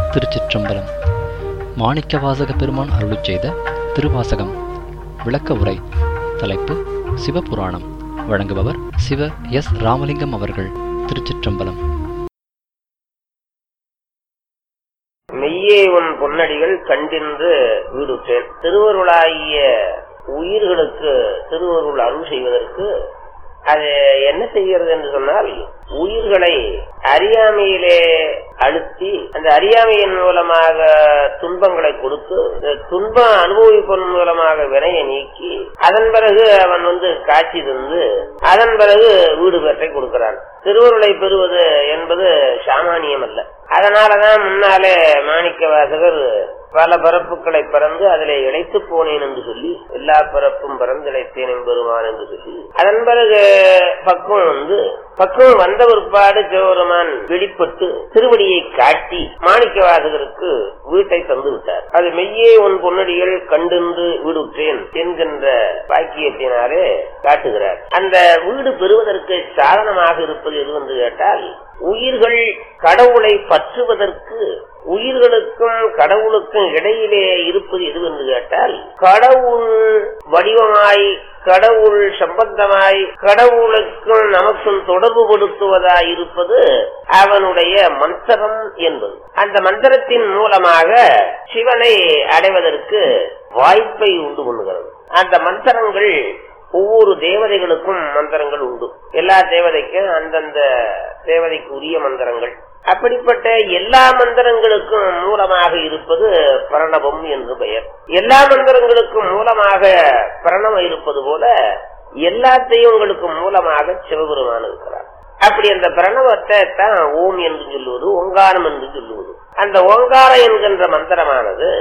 திருச்சிற்றம்பலம் மாணிக்கவாசக பெருமான் அருளிச் செய்த திருவாசகம் விளக்க உரை தலைப்பு சிவபுராணம் வழங்குபவர் சிவ எஸ் ராமலிங்கம் அவர்கள் திருச்சிற்றம்பலம் மெய்யே உன் பொன்னடிகள் கண்டின்று வீடுற்றேன் திருவருளாகிய உயிர்களுக்கு திருவருள் அருள் செய்வதற்கு அது என்ன செய்கிறது என்று சொன்னால் உயிர்களை அறியாமையிலே அழுத்தி அந்த அறியாமையின் மூலமாக துன்பங்களை கொடுத்து இந்த துன்பம் அனுபவிப்பதன் மூலமாக வினையை நீக்கி அதன் பிறகு அவன் வந்து காட்சி தந்து அதன் பிறகு வீடு பெற்றை கொடுக்கிறான் திருவருளை பெறுவது என்பது சாமானியம் அல்ல அதனாலதான் முன்னாலே மாணிக்க வாசகர் பல பிறப்புகளை பிறந்து அதிலே இழைத்து போனேன் என்று சொல்லி எல்லா பிறப்பும் பிறந்திழைத்தேன் பெறுவான் என்று சொல்லி அதன் பிறகு பக்குவம் வந்து பக்குவம் வந்த பிற்பாடு சிவபெருமான் வெளிப்பட்டு திருவடியை காட்டி மாணிக்க வாசகருக்கு வீட்டை தந்து விட்டார் அது மெய்யே உன் பொன்னடிகள் கண்டின்று வீடுற்றேன் என்கின்ற வாக்கியத்தினாலே காட்டுகிறார் அந்த வீடு பெறுவதற்கு சாதனமாக இருப்பது எது என்று கேட்டால் உயிர்கள் கடவுளை பற்றுவதற்கு உயிர்களுக்கும் கடவுளுக்கும் இடையிலே இருப்பது எது என்று கேட்டால் கடவுள் வடிவமாய் கடவுள் சம்பந்தமாய் கடவுளுக்கும் நமக்கும் தொடர்பு கொடுத்துவதாய் இருப்பது அவனுடைய மந்திரம் என்பது அந்த மந்திரத்தின் மூலமாக சிவனை அடைவதற்கு வாய்ப்பை உண்டு பண்ணுகிறது அந்த மந்திரங்கள் ஒவ்வொரு தேவதைகளுக்கும் மந்திரங்கள் உண்டு எல்லா தேவதைக்கும் அந்தந்த தேவதைக்கு உரிய மந்திரங்கள் அப்படிப்பட்ட எல்லா மந்திரங்களுக்கும் மூலமாக இருப்பது பிரணவம் என்று பெயர் எல்லா மந்திரங்களுக்கும் மூலமாக பிரணவம் இருப்பது போல எல்லா தெய்வங்களுக்கும் மூலமாக சிவபெருமான் இருக்கிறார் அப்படி அந்த பிரணவத்தை தான் ஓம் என்று சொல்லுவது ஓங்காரம் என்று சொல்லுவது அந்த ஓங்காரம் என்கின்ற மந்திரமானது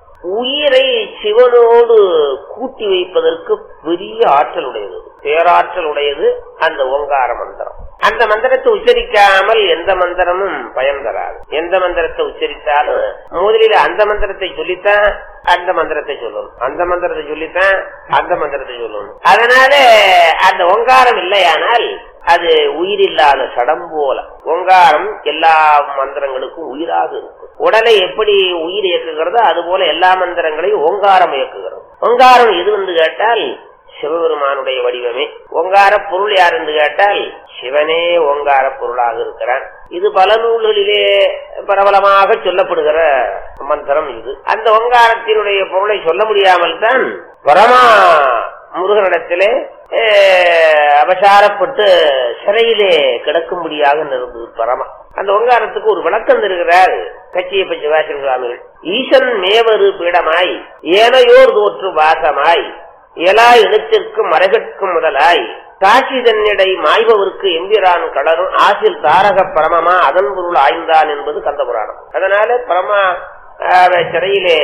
உயிரை சிவனோடு கூட்டி வைப்பதற்கு பெரிய ஆற்றல் உடையது பேராற்றல் உடையது அந்த ஓங்கார மந்திரம் அந்த மந்திரத்தை உச்சரிக்காமல் எந்த மந்திரமும் பயன் தராது எந்த மந்திரத்தை உச்சரித்தாலும் முதலில் அந்த மந்திரத்தை சொல்லித்தான் அந்த மந்திரத்தை சொல்லணும் அந்த மந்திரத்தை சொல்லித்தான் அந்த மந்திரத்தை சொல்லணும் அதனால அந்த ஓங்காரம் இல்லையானால் அது உயிரில்லாத சடம் போல ஓங்காரம் எல்லா மந்திரங்களுக்கும் உயிராக இருக்கும் உடலை எப்படி உயிர் இயக்குகிறதோ அது போல எல்லா மந்திரங்களையும் ஓங்காரம் இயக்குகிறது ஓங்காரம் எது என்று கேட்டால் சிவபெருமானுடைய வடிவமே ஓங்கார பொருள் யார் என்று கேட்டால் சிவனே ஓங்கார பொருளாக இருக்கிறான் இது பல நூல்களிலே பிரபலமாக சொல்லப்படுகிற மந்திரம் இது அந்த ஓங்காரத்தினுடைய பொருளை சொல்ல முடியாமல் தான் பரமா முருகனிடத்திலே அபசாரப்பட்டு சிறையிலே கிடக்கும்படியாக நிறுந்தது பரமா அந்த ஓங்காரத்துக்கு ஒரு விளக்கம் தருகிறார் கச்சியப்ப சிவாசன் சுவாமிகள் ஈசன் மேவரு பீடமாய் ஏனையோர் தோற்று வாசமாய் எலா எழுத்திற்கும் மரகற்கும் முதலாய் காட்சி தன்னிடை மாய்பவருக்கு எம்பிரான் கலரும் ஆசில் தாரக பரமமா அதன் பொருள் ஆய்ந்தான் என்பது கந்த புராணம் அதனால பரமா சிறையிலே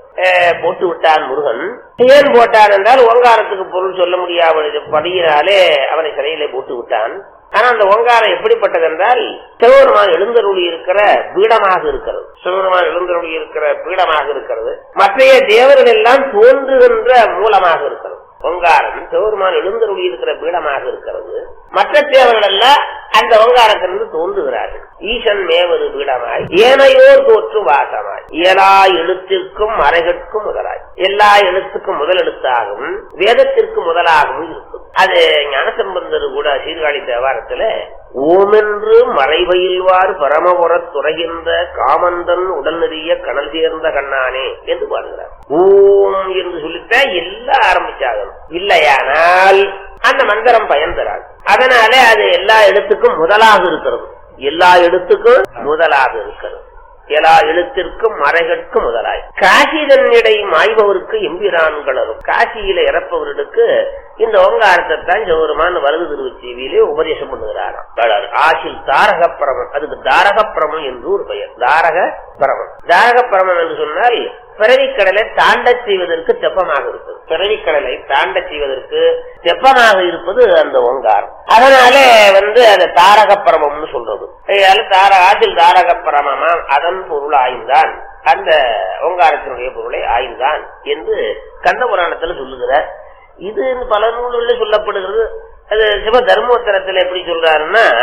போட்டு விட்டான் முருகன் ஏன் போட்டான் என்றால் ஓங்காரத்துக்கு பொருள் சொல்ல முடியாத படியினாலே அவனை சிறையிலே போட்டு விட்டான் ஆனா அந்த ஓங்காரம் எப்படிப்பட்டது என்றால் சிவபெருமான் எழுந்தருளி இருக்கிற பீடமாக இருக்கிறது சிவபெருமான் எழுந்தருளி இருக்கிற பீடமாக இருக்கிறது மற்றைய தேவர்கள் எல்லாம் தோன்றுகின்ற மூலமாக இருக்கிறது ஓங்காரம் சிவபெருமான் எழுந்தருளி இருக்கிற பீடமாக இருக்கிறது மற்ற தேவர்கள் எல்லாம் அந்த ஓங்காரத்திலிருந்து தோன்றுகிறார்கள் ஈசன் மேவரு பீடமாய் ஏனையோர் தோற்று வாசமாய் எல்லா எழுத்திற்கும் மறைகற்கும் முதலாய் எல்லா எழுத்துக்கும் முதல் எழுத்தாகவும் வேதத்திற்கு முதலாகவும் இருக்கும் அது ஞானசம்பந்தர் கூட சீர்காழி தேவாரத்துல ஓமென்று மறைவயில்வார் பரமபுரத் துறைகின்ற காமந்தன் உடல் நெறிய கணல் சேர்ந்த கண்ணானே என்று பாடுகிறார் ஓம் என்று சொல்லிட்டா எல்லாம் ஆரம்பிச்சாகணும் இல்லையானால் அந்த மந்திரம் பயன் தராது அதனால அது எல்லா இடத்துக்கும் முதலாக இருக்கிறது எல்லா இடத்துக்கும் முதலாக இருக்கிறது எல்லா எழுத்திற்கும் மறைகற்கும் முதலாய் காசி தன்னிடை மாய்பவருக்கு எம்பிரான்களரும் காசியில இறப்பவர்களுக்கு இந்த ஓங்காரத்தை தான் சிவருமான் வருது திருவச்சேவியிலே உபதேசம் பண்ணுகிறாராம் ஆசில் தாரக பிரமம் அதுக்கு தாரக பிரமம் என்று ஒரு பெயர் தாரக பிரமம் தாரக பிரமம் என்று சொன்னால் பிறவிக்கடலை தாண்ட செய்வதற்கு தெப்பமாக இருக்குது பிறவிக்கடலை தாண்ட செய்வதற்கு தெப்பமாக இருப்பது அந்த ஓங்காரம் அதனால வந்து அது தாரக பிரமம்னு சொல்றது தார ஆசில் தாரக பிரமமா அதன் பொருள் ஆய்ந்தான் அந்த ஓங்காரத்தினுடைய பொருளை ஆய்ந்தான் என்று கந்த புராணத்துல சொல்லுகிறார் இது பல நூல்களில் சொல்லப்படுகிறது அது சிவ தர்மோத்தரத்துல எப்படி சொல்றாருன்னா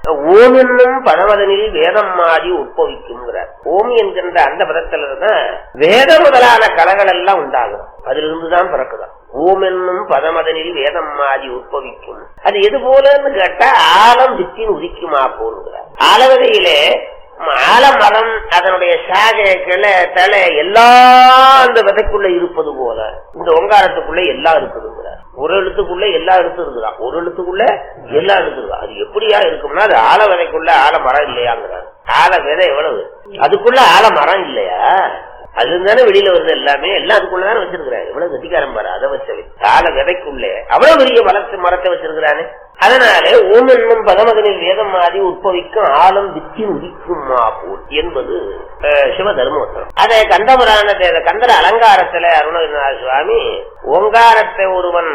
ஓம் என்னும் பதமதனில் வேதம் மாறி உட்பவிக்குங்கிறார் ஓம் என்கின்ற அந்த பதத்துல தான் வேத முதலான கலைகள் எல்லாம் உண்டாகும் அதிலிருந்துதான் பிறக்குதான் ஓம் என்னும் பதமதனில் வேதம் மாறி உட்பவிக்கும் அது எது போலன்னு கேட்டா ஆலம் வித்தின் உதிக்குமா போலுங்கிறார் ஆலவதையிலே ஆலமரம் அதனுடைய சாகை கிளை தலை எல்லாம் அந்த விதைக்குள்ள இருப்பது போல இந்த ஓங்காரத்துக்குள்ள எல்லாம் இருக்குதுங்கிறார் ஒரு எழுத்துக்குள்ள எல்லா எழுத்து இருக்குதான் ஒரு எழுத்துக்குள்ள எல்லா எழுத்து இருக்குதா அது எப்படியா இருக்கும்னா அது ஆல விதைக்குள்ள ஆல மரம் இல்லையாங்கிறார் ஆல விதை எவ்வளவு அதுக்குள்ள ஆல மரம் இல்லையா அது தானே வெளியில வருது எல்லாமே எல்லாம் அதுக்குள்ளதானே வச்சிருக்கிறாரு எவ்வளவு கட்டிக்காரன் பாரு அதை வச்சவை ஆல விதைக்குள்ளே அவ்வளவு பெரிய வளர்ச்சி மரத்தை வச்சிருக்கிறானே அதனாலே ஓம் என்னும் பதமகனில் வேதம் மாறி உட்பவிக்கும் ஆலம் வித்தி உதிக்குமா போல் என்பது அஹ், சிவ தர்மோத்தரம் அதை கந்தபுராண கந்தர அலங்காரத்துல அருணகிரிநாத சுவாமி ஓங்காரத்தை ஒருவன்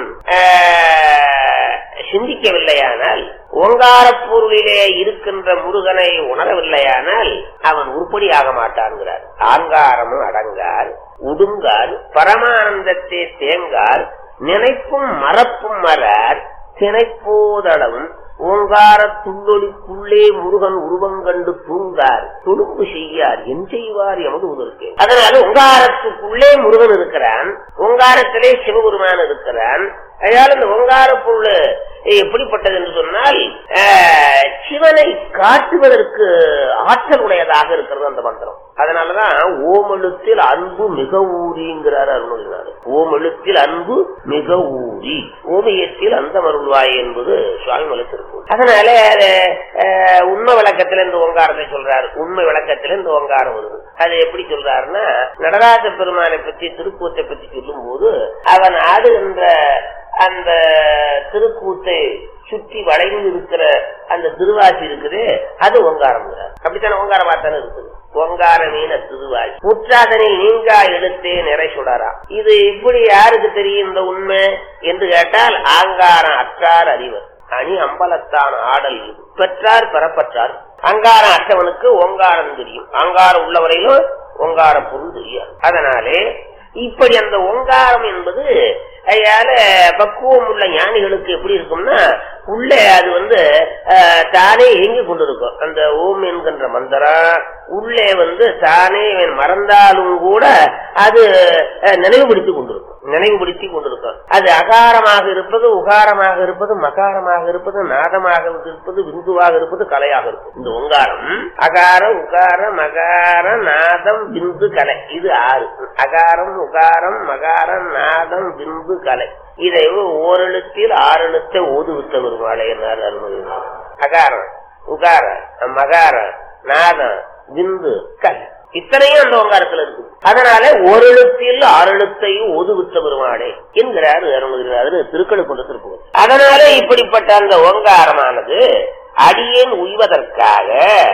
அஹ், சிந்திக்கவில்லையானால் ஓங்காரப் பொருளிலே இருக்கின்ற முருகனை உணரவில்லையானால் அவன் உருப்படி ஆக மாட்டான்கிறார் ஆங்காரமும் அடங்கார் உடுங்கார் பரமானந்தத்தை தேங்கார் நினைப்பும் மறப்பும் மலர் திணைப்போதளவும் ஓங்கார துள்ளொலிக்குள்ளே முருகன் உருவம் கண்டு தூங்கார் துடுப்பு செய்யார் என் செய்வார் எமது உதற்கு அதனால ஓங்காரத்துக்குள்ளே முருகன் இருக்கிறான் ஓங்காரத்திலே சிவபெருமான் இருக்கிறான் அதனால இந்த ஓங்கார பொருள் எப்படிப்பட்டது என்று சொன்னால் அஹ், சிவனை காட்டுவதற்கு ஆற்றல் உடையதாக இருக்கிறது அந்த மந்திரம் அதனாலதான் ஓமெழுத்தில் அன்பு மிக ஊறிங்கிறார் அருள்கிறார் ஓமெழுத்தில் அன்பு மிக ஊறி ஓமியத்தில் அந்த மருள்வாய் என்பது சுவாமி மலத்திருக்கும் அதனால அது, அஹ், உண்மை விளக்கத்துல இந்த ஓங்காரத்தை சொல்றாரு உண்மை விளக்கத்துல இந்த ஓங்காரம் வருது அது எப்படி சொல்றாருன்னா நடராஜ பெருமானை பற்றி திருக்கூத்தை பற்றி சொல்லும் போது அவன் ஆடுகின்ற அந்த திருக்கூத்தை சுற்றி வளைந்து இருக்கிற அந்த திருவாசி இருக்குது அது ஓங்காரம் அப்படித்தானே ஓங்காரமா தானே இருக்குது ஓங்கார மீன திருவாய் முற்றாதனில் நீங்கா எழுத்தே நிறை சுடரா இது இப்படி யாருக்கு தெரியும் இந்த உண்மை என்று கேட்டால் ஆங்காரம் அற்றார் அறிவர் அணி அம்பலத்தான் ஆடல் இது பெற்றார் பெறப்பற்றார் அங்காரம் அற்றவனுக்கு ஓங்காரம் தெரியும் அங்காரம் உள்ளவரையிலும் ஓங்கார பொருள் தெரியாது அதனாலே இப்படி அந்த ஓங்காரம் என்பது அதனால பக்குவம் உள்ள ஞானிகளுக்கு எப்படி இருக்கும்னா உள்ளே அது வந்து அஹ், தானே இயங்கி கொண்டிருக்கும் அந்த ஓம் என்கின்ற மந்திரம் உள்ளே வந்து தானே இவன் மறந்தாலும் கூட அது அஹ், நினைவுபடுத்தி கொண்டிருக்கும் நினைவுபடுத்தி கொண்டிருக்கும் அது அகாரமாக இருப்பது உகாரமாக இருப்பது மகாரமாக இருப்பது நாதமாக இருப்பது விந்துவாக இருப்பது கலையாக இருக்கும் இந்த ஓங்காரம் அகாரம் உகாரம் மகாரம் நாதம் பிந்து கலை இது ஆறு அகாரம் உகாரம் மகாரம் நாதம் பிந்து கலை இதை ஓரெழுத்தில் ஆறெழுத்தை ஓதுவித்த பெருமாளை என்னார் அருள்மொழியினார் அகாரம் உகாரம் மகாரம் நாதம் விந்து கலை இத்தனையும் அந்த ஓங்காரத்துல இருக்கு அதனால ஓரெழுத்தில் ஆறெழுத்தையும் ஓதுவித்த பெருமாளே என்கிறார் அருள்மொழியினார் திருக்கழுக்குள்ள திருப்புகள் அதனால இப்படிப்பட்ட அந்த ஓங்காரமானது அடியேன் உய்வதற்காக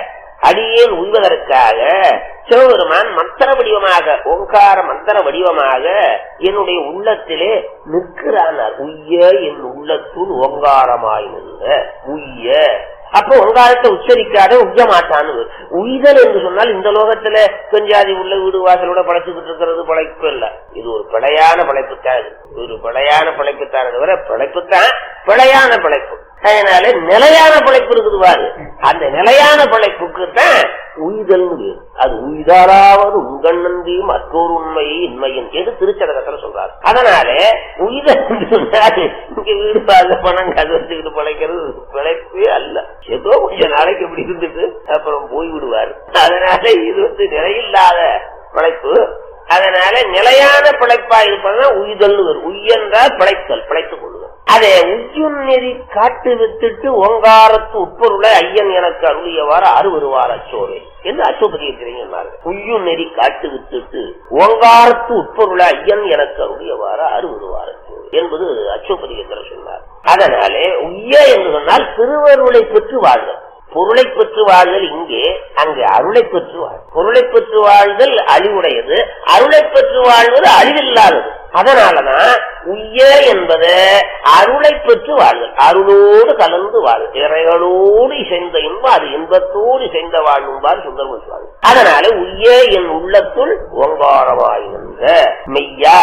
அடியேன் உய்வதற்காக சிவபெருமான் மந்திர வடிவமாக ஓங்கார மந்திர வடிவமாக என்னுடைய உள்ளத்திலே நிற்கிறானார் உய்ய என் உள்ளத்துள் ஓங்காரமாய் நின்ற உய்ய அப்ப ஓங்காரத்தை உச்சரிக்காத உய்ய மாட்டான்னு உய்தல் என்று சொன்னால் இந்த லோகத்துல கொஞ்சாதி உள்ள வீடு வாசலோட படைச்சுக்கிட்டு இருக்கிறது படைப்பு இல்ல இது ஒரு பிழையான படைப்பு தான் இது ஒரு பிழையான படைப்பு தான் தவிர பிழைப்பு தான் பிழையான படைப்பு அதனால நிலையான படைப்பு இருக்குது பாரு அந்த நிலையான படைப்புக்கு தான் உய்தல் அது உய்தாலாவது உங்கள் நன்றி மற்றொரு உண்மையை இன்மையின் என்று திருச்சடகத்துல சொல்றாரு அதனால உய்தல் என்று சொன்னால் இங்க வீடு பார்க்க பணம் கதை வச்சுக்கிட்டு பிழைக்கிறது பிழைப்பே அல்ல ஏதோ கொஞ்ச நாளைக்கு இப்படி இருந்துட்டு அப்புறம் போய் விடுவார் அதனால இது வந்து நிலையில்லாத பிழைப்பு அதனால நிலையான பிழைப்பா இருப்பதுதான் உய்தல் வரும் உய்யென்றால் பிழைத்தல் பிழைத்துக் கொள்ளுதல் அதை உய்யும் நெறி காட்டு வித்துட்டு ஓங்காரத்து உட்பொருளை ஐயன் எனக்கு அருளியவாறு அறுவருவார் அச்சோரே என்று அச்சோபதி இருக்கிறீங்க உய்யும் நெறி காட்டு வித்துட்டு ஓங்காரத்து உட்பொருளை ஐயன் எனக்கு அருளியவாறு அறுவருவார் அச்சோரே என்பது அச்சோபதி சொன்னார் அதனாலே உய்ய என்று சொன்னால் திருவருளை பெற்று வாழ்தல் பொருளை பெற்று வாழ்தல் இங்கே அங்கு அருளை பெற்று வாழ் பொருளை பெற்று வாழ்தல் அழிவுடையது அருளை பெற்று வாழ்வது அழிவில்லாதது அதனாலதான் உய்ய என்பது அருளை பெற்று வாழ்தல் அருளோடு கலந்து வாழ் இறைகளோடு இசைந்த இன்பம் அது இன்பத்தோடு இசைந்த வாழும்பார் சுந்தரமூர்த்தி வாழ் அதனால உய்ய என் உள்ளத்துள் ஓங்காரமாய் நின்ற மெய்யா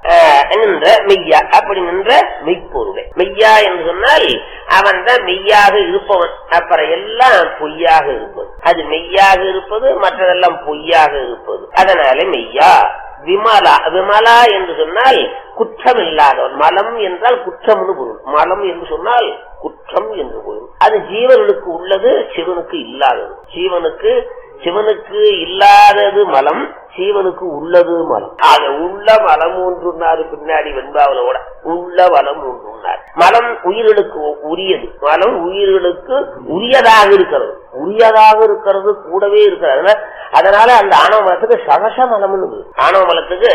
அஹ், நின்ற மெய்யா அப்படி நின்ற மெய்ப்பொருளை மெய்யா என்று சொன்னால் அவன் தான் மெய்யாக இருப்பவன் அப்புறம் எல்லாம் பொய்யாக இருப்பது அது மெய்யாக இருப்பது மற்றதெல்லாம் பொய்யாக இருப்பது அதனால மெய்யா விமலா விமலா என்று சொன்னால் குற்றம் இல்லாதவன் மலம் என்றால் குற்றம்னு பொருள் மலம் என்று சொன்னால் குற்றம் என்று பொருள் அது ஜீவர்களுக்கு உள்ளது சிவனுக்கு இல்லாதது ஜீவனுக்கு சிவனுக்கு இல்லாதது மலம் சீவனுக்கு உள்ளது மலம் ஆக உள்ள மலம் ஒன்றுனாரு பின்னாடி வெண்பாவில கூட உள்ள மலம் ஒன்றுனார் மலம் உயிர்களுக்கு உரியது மலம் உயிர்களுக்கு உரியதாக இருக்கிறது உரியதாக இருக்கிறது கூடவே இருக்கிறது அதனால- அதனால அந்த ஆணவ மலத்துக்கு சகச மலம்னு பேரு. ஆணவ மலத்துக்கு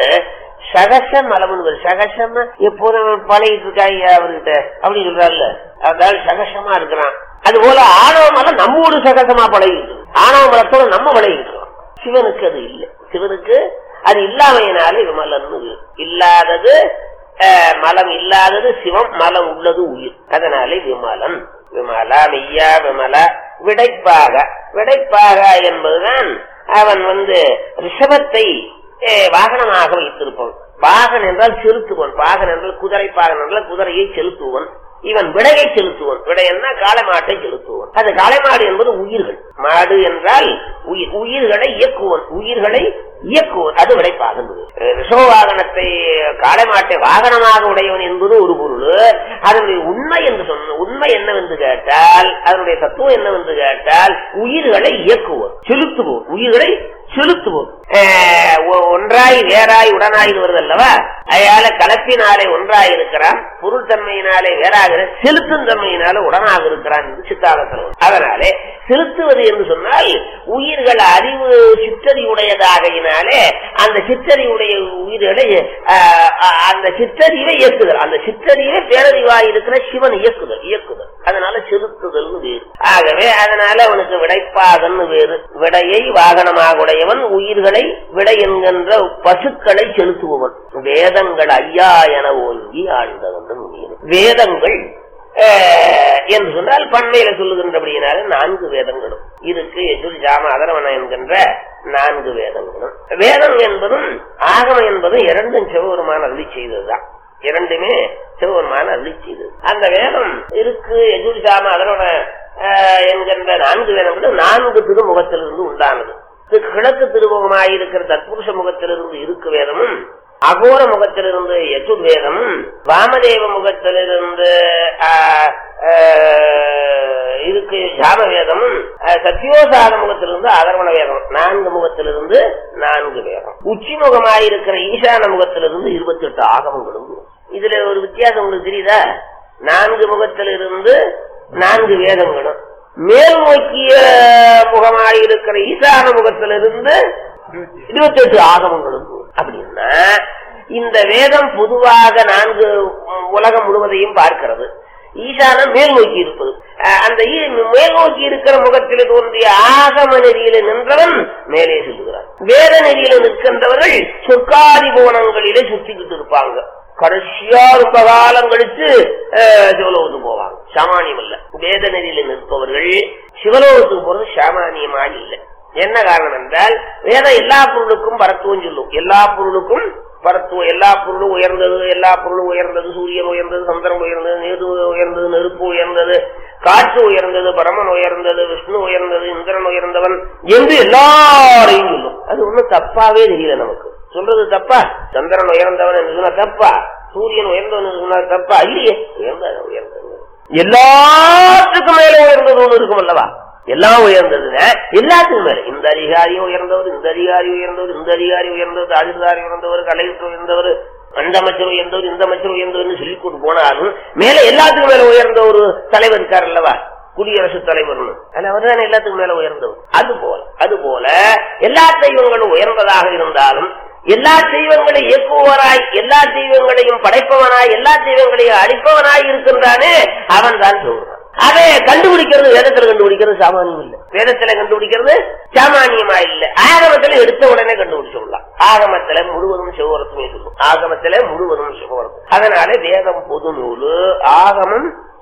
சகச மலம்னு பேரு. சகசம் எப்போதும் பழகிட்டு இருக்காங்க அவர்கிட்ட அப்படின்னு சொல்றாருல்ல அதனால சகசமா இருக்கிறான் அது போல ஆணவ மலம் நம்மோடு சகசமா பழகிட்டு இருக்கு. ஆணவ மலத்தோட நம்ம பழகிட்டு இருக்கோம் சிவனுக்கு அது இல்லை சிவனுக்கு அது இல்லாமையினாலே விமலன் இல்லாதது அஹ், மலம் இல்லாதது சிவம் மலம் உள்ளது உயிர் அதனாலே விமலன் விமலா மெய்யா விமலா விடைப்பாக விடைப்பாக என்பதுதான் அவன் வந்து ரிஷபத்தை அஹ், வாகனமாக வைத்திருப்பவன் வாகன் என்றால் செலுத்துவன் வாகன் என்றால் குதிரை பாகன் என்றால் குதிரையை செலுத்துவன் இவன் விடையை செலுத்துவன் விடையன்னா காளை மாட்டை செலுத்துவன் அது காளை மாடு என்பது உயிர்கள் மாடு என்றால் உயிர் உயிர்களை இயக்குவன் உயிர்களை இயக்குவன் அது விடைப்பாகன் ரிஷப வாகனத்தை காளை மாட்டை வாகனமாக உடையவன் என்பது ஒரு பொருள் அதனுடைய உண்மை என்று சொன்ன உண்மை என்னவென்று கேட்டால் அதனுடைய தத்துவம் என்னவென்று கேட்டால் உயிர்களை இயக்குவோம் செலுத்துவோம் உயிர்களை செலுத்துவோம் அஹ் ஒ- ஒன்றாய் வேறாய் உடனாய் வருது அல்லவா அயால கலப்பினாலே ஒன்றாய் இருக்கிறான் பொருள் தன்மையினாலே வேறாக செலுத்தும் தன்மையினாலே உடனாக இருக்கிறான் என்று சித்தாந்தத்தில் அதனாலே செலுத்துவது என்று சொன்னால் உயிர்கள் அறிவு சிற்றறிவுடையதாகையினாலே அந்த சிற்றறிவுடைய உயிர்களை அஹ், அஹ், அந்த சிற்றறிவை இயக்குதல் அந்த சிற்றறிவை பேரறிவாய் இருக்கிற சிவன் இயக்குதல் இயக்குதல் அதனால செலுத்துதல்னு வேறு ஆகவே அதனால அவனுக்கு விடைப்பாகன்னு வேறு விடையை வாகனமாக உடையவன் உயிர்களை விடை என்கின்ற பசுக்களை செலுத்துபவன் வேதங்கள் ஐயா என ஓங்கி ஆழ்ந்தவன் முடியும் வேதங்கள் அஹ், என்று சொன்னால் பண்மையில சொல்லுகின்றபடியினால நான்கு வேதங்களும் இதுக்கு எதிர் ஜாம அதரவன என்கின்ற நான்கு வேதங்களும் வேதம் என்பதும் ஆகமம் என்பதும் இரண்டும் சிவபெருமான அருளி செய்ததுதான் இரண்டுமே சிவபெருமான அருளி செய்தது அந்த வேதம் இருக்கு எதிர் ஜாம அதரவன அஹ், என்கின்ற நான்கு வேதங்களும் நான்கு திருமுகத்திலிருந்து உண்டானது இது கிழக்கு திருமுகமாயிருக்கிற தத்புருஷ முகத்திலிருந்து இருக்கு வேதமும் அகோர முகத்திலிருந்து யஜுர் வேதமும் வாமதேவ முகத்திலிருந்து ஆ, ஆ, இருக்கு ஜாம வேதமும் ஆ, சத்யோசாத முகத்திலிருந்து அதர்வண வேதம் நான்கு முகத்திலிருந்து நான்கு வேதம் உச்சி முகமாயிருக்கிற ஈசான முகத்திலிருந்து இருபத்தி எட்டு ஆகமங்களும் இதுல ஒரு வித்தியாசம் உங்களுக்கு தெரியுதா நான்கு முகத்திலிருந்து நான்கு வேதங்களும் மேல் நோக்கிய முகமாயிருக்கிற ஈசான முகத்திலிருந்து இருபத்தி எட்டு ஆகமங்களும் அப்படின்னா இந்த வேதம் பொதுவாக நான்கு உம், உலகம் முழுவதையும் பார்க்கிறது ஈசானம் மேல் நோக்கி இருப்பது அஹ், அந்த ஈ- மேல் நோக்கி இருக்கிற முகத்திலே தோன்றிய ஆகம நெறியில நின்றவன் மேலே செல்லுகிறான் வேத நெறியில நிற்கின்றவர்கள் சொற்காதி கோணங்களிலே சுத்திக்கிட்டு இருப்பாங்க கடைசியா ரொம்ப காலம் கழிச்சு அஹ், சிவலோகத்துக்கு போவாங்க சாமானியம் இல்ல வேத நெறியில நிற்பவர்கள் சிவலோகத்துக்கு போறது சாமானியமா இல்லை என்ன காரணம் என்றால் வேதம் எல்லா பொருளுக்கும் பரத்துவம் சொல்லும் எல்லா பொருளுக்கும் பரத்துவம் எல்லா பொருளும் உயர்ந்தது எல்லா பொருளும் உயர்ந்தது சூரியன் உயர்ந்தது சந்திரன் உயர்ந்தது நேது உயர்ந்தது நெருப்பு உயர்ந்தது காற்று உயர்ந்தது பரமன் உயர்ந்தது விஷ்ணு உயர்ந்தது இந்திரன் உயர்ந்தவன் என்று எல்லாரையும் சொல்லும் அது ஒண்ணும் தப்பாவே தெரியல நமக்கு சொல்றது தப்பா சந்திரன் உயர்ந்தவன் என்று சொன்னா தப்பா சூரியன் உயர்ந்தவன் என்று சொன்னா தப்பா இல்லையே உயர்ந்தது உயர்ந்தது எல்லாத்துக்கும் மேல உயர்ந்தது ஒண்ணு இருக்கும் அல்லவா எல்லாம் உயர்ந்ததுங்க எல்லாத்துக்கும் மேல இந்த அதிகாரியும் உயர்ந்தவர் இந்த அதிகாரி உயர்ந்தவர் இந்த அதிகாரி உயர்ந்தவர் தாசில்தாரி உயர்ந்தவர் கலெக்டர் உயர்ந்தவர் அந்த அமைச்சர் உயர்ந்தவர் இந்த அமைச்சர் உயர்ந்தவர் சொல்லி கொண்டு போனாலும் மேல எல்லாத்துக்கும் மேல உயர்ந்த ஒரு தலைவர் இருக்கார் அல்லவா குடியரசுத் தலைவர்னு அதுல அவர் தான் எல்லாத்துக்கும் மேல உயர்ந்தவர் அது போல அது போல எல்லா தெய்வங்களும் உயர்ந்ததாக இருந்தாலும் எல்லா தெய்வங்களை இயக்குபவராய் எல்லா தெய்வங்களையும் படைப்பவனாய் எல்லா தெய்வங்களையும் அழிப்பவனாய் இருக்கின்றானே அவன் தான் சொல்றான் அதை கண்டுபிடிக்கிறது வேதத்துல கண்டுபிடிக்கிறது சாமானியம் இல்ல வேதத்துல கண்டுபிடிக்கிறது சாமானியமா இல்ல ஆகமத்துல எடுத்த உடனே கண்டுபிடிச்சிடலாம் ஆகமத்துல முழுவதும் சிவவரத்துமே சொல்லும் ஆகமத்துல முழுவதும் சிவவரத்தும் அதனால வேதம் பொது நூலு ஆகமம்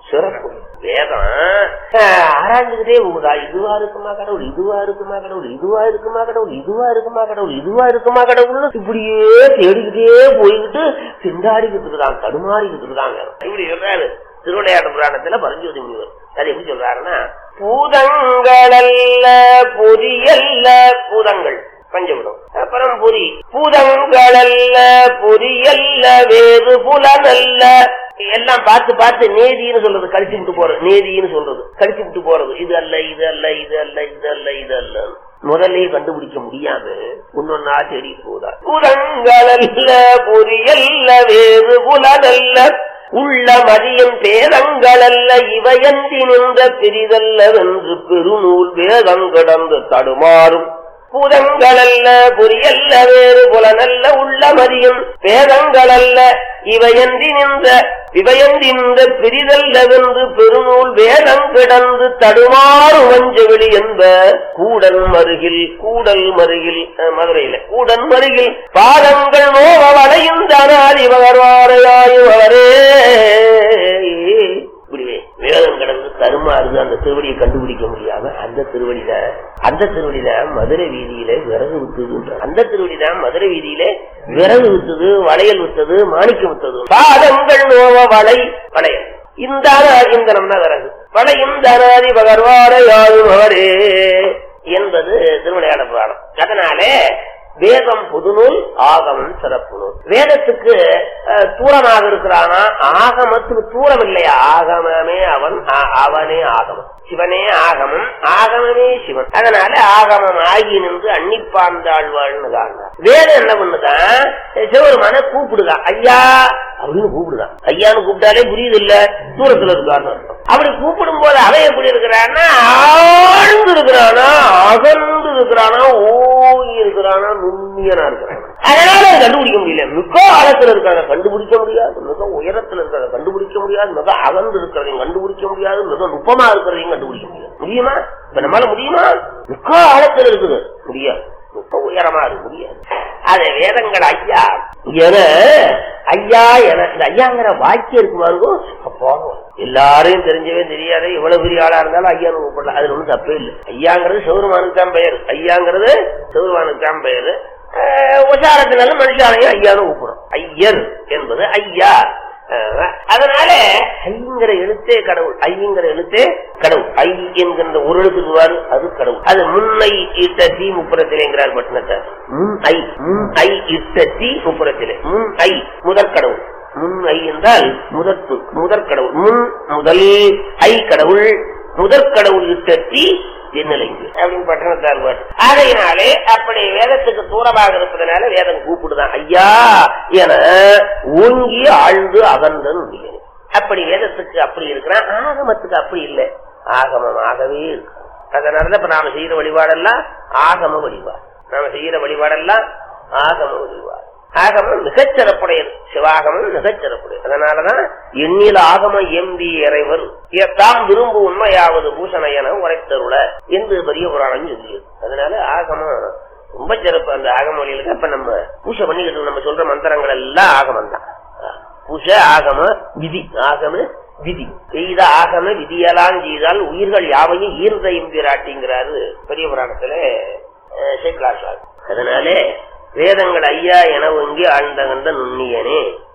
சிறப்பு வேதம் ஆஹ், ஆராய்ந்துகிட்டே போகுதா இதுவா இருக்குமா கடவுள் இதுவா இருக்குமா கடவுள் இதுவா இருக்குமா கடவுள் இதுவா இருக்குமா கடவுள் இதுவா இருக்குமா கடவுள்னு இப்படியே தேடிக்கிட்டே போய்கிட்டு திண்டாடிக்கிட்டு இருக்கான் தடுமாறிக்கிட்டு இருக்காங்க இப்படி சொல்றாரு திருவிளையாட்டு புராணத்துல பரஞ்சோதி முனிவர் அது எப்படி சொல்றாருன்னா பூதங்களல்ல பொரியல்ல பூதங்கள் பஞ்சபுரம் அப்புறம் பொறி பூதங்களல்ல பொரியல்ல வேறு புலனல்ல எல்லாம் பார்த்து பார்த்து நேதின்னு சொல்றது கழிச்சு விட்டு போறது நேதின்னு சொல்றது கழிச்சு விட்டு போறது இது அல்ல இது அல்ல இது அல்ல இது அல்ல இது அல்ல முதல்லயே கண்டுபிடிக்க முடியாது ஒன்னொன்னா தேடி போதா பூதங்களல்ல பொரியல்ல வேறு புலனல்ல உள்ள மதியம் பேதங்களல்ல இவையந்தி நின்ற பிரிதல்லவென்று பெருநூல் வேதம் கடந்து தடுமாறும் பூதங்களல்ல பொரியல்ல வேறு புலனல்ல உள்ள மதியம் பேதங்களல்ல இவையந்தி நின்ற இவையந்தி நின்ற பிரிதல்லவென்று பெருநூல் வேதம் கிடந்து தடுமாறு வஞ்சவெளி என்ப கூடல் மருகில் கூடல் மருகில் அஹ், மதுரையில கூடல் மருகில் பாதங்கள் நோவ வளையும் தனாதி மகர்வாரையாயுவரே இப்படிவே வேதம் கடந்து தருமாறுது அந்த திருவடியை கண்டுபிடிக்க முடியாம அந்த திருவடியில அந்த திருவடியில மதுரை வீதியில விறகு வித்துது அந்த திருவடியில மதுரை வீதியில விறகு வித்துது வளையல் வித்தது மாணிக்கம் வித்தது பாதங்கள் நோவ வளை வளையல் இந்த இந்தனம் தான் விறகு வளை இந்த அனாதி பகர்வாரையாயும் அவரே என்பது திருவிளையாட புராணம் அதனாலே வேதம் புதுநூல் ஆகமம் சிறப்பு நூல் வேதத்துக்கு அஹ், தூரமாக இருக்கிறானா ஆகமத்துக்கு தூரம் இல்லையா ஆகமமே அவன் அ- அவனே ஆகமம் சிவனே ஆகமம் ஆகமமே சிவன் அதனால ஆகமம் ஆகி நின்று அன்னிப்பாந்தாழ்வாள்னு காண்றான் வேதம் என்ன பண்ணுதான் சிவருமான கூப்பிடுதான் ஐயா அப்படின்னு கூப்பிடுதான் ஐயான்னு கூப்பிட்டாலே புரியுது இல்ல தூரத்துல இருக்கான்னு அர்த்தம். அப்படி கூப்பிடும் போது அவன் எப்படி இருக்கிறான்னா ஆழ்ந்து இருக்கிறானா அகன்று இருக்கிறானா ஓங்கி இருக்கிறானா நுண்ணியனா இருக்கிறான் அதனால அதை கண்டுபிடிக்க முடியல மிக ஆழத்துல இருக்காங்க கண்டுபிடிக்க முடியாது மிக உயரத்துல இருக்கிறத கண்டுபிடிக்க முடியாது மிக அகன்று இருக்கிறதையும் கண்டுபிடிக்க முடியாது மிக நுட்பமா இருக்கிறதையும் கண்டுபிடிக்க முடியாது முடியுமா இப்ப நம்மளால முடியுமா மிக ஆழத்துல இருக்குது முடியாது மிக உயரமா இருக்கு முடியாது அது வேதங்கள் ஐயா என ஐயா என இந்த ஐயாங்கிற வாக்கியம் இருக்கு பாருங்க அப்போ எல்லாரையும் தெரிஞ்சவே தெரியாத இவ்வளவு பெரிய ஆளா இருந்தாலும் ஐயான்னு கூப்பிடலாம் அதுல ஒண்ணும் தப்பே இல்லை ஐயாங்கிறது சிவருமானுக்கு தான் பெயர் ஐயாங்கிறது சிவருமானுக்கு தான் பெயர் உசாரத்தினால மனுஷாலையும் ஐயான்னு கூப்பிடும் ஐயர் என்பது ஐயா அஹ், அதனால ஐங்கிற எழுத்தே கடவுள் ஐங்கிற எழுத்தே கடவுள் ஐ என்கின்ற ஒரு எழுத்துக்கு வாரு அது கடவுள் அது முன்னை இட்ட தீ முப்புறத்திலேங்கிறார் பட்டினத்தை முன் ஐ முன் ஐ இட்ட தீ முப்புறத்திலே முன் ஐ முதற் கடவுள் முன் ஐ என்றால் முதற்பு முதற் கடவுள் முன் முதல் ஐ கடவுள் முதற் கடவுள் இட்ட தீ என்னலைங்க அப்படின்னு பட்டணத்தார் பாட்டு ஆகையினாலே அப்படி வேதத்துக்கு தூரமாக இருப்பதனால வேதம் கூப்பிடுதான் ஐயா என ஓங்கி ஆழ்ந்து அகன்றன் முடியும் அப்படி வேதத்துக்கு அப்படி இருக்கிறான் ஆகமத்துக்கு அப்படி இல்லை ஆகமம் ஆகவே இருக்கு அதனாலதான் இப்ப நாம செய்யற வழிபாடெல்லாம் ஆகம வழிபாடு நாம செய்யற வழிபாடெல்லாம் ஆகம வழிபாடு ஆகமம் மிகச்சிறப்புடையது சிவாகமம் மிகச்சிறப்புடையது அதனாலதான் எண்ணில் ஆகம எம்பி இறைவர் தாம் விரும்பு உண்மையாவது பூஷண என உரைத்தருள என்று பெரிய புராணம் சொல்லியது அதனால ஆகமம் ரொம்ப சிறப்பு அந்த ஆகம வழியில இப்ப நம்ம பூஜை பண்ணிக்கிட்டு நம்ம சொல்ற மந்திரங்கள் எல்லாம் ஆகமம் தான் பூஜை ஆகம விதி ஆகம விதி செய்த ஆகம விதியெல்லாம் செய்தால் உயிர்கள் யாவையும் ஈர்த எம்பிராட்டிங்கிறாரு பெரிய புராணத்துல அஹ், சேக்கலார் சாமி. அதனாலே வேதங்கள் ஐயா என ஒங்கி ஆழ்ந்தகந்த நுண்ணியனே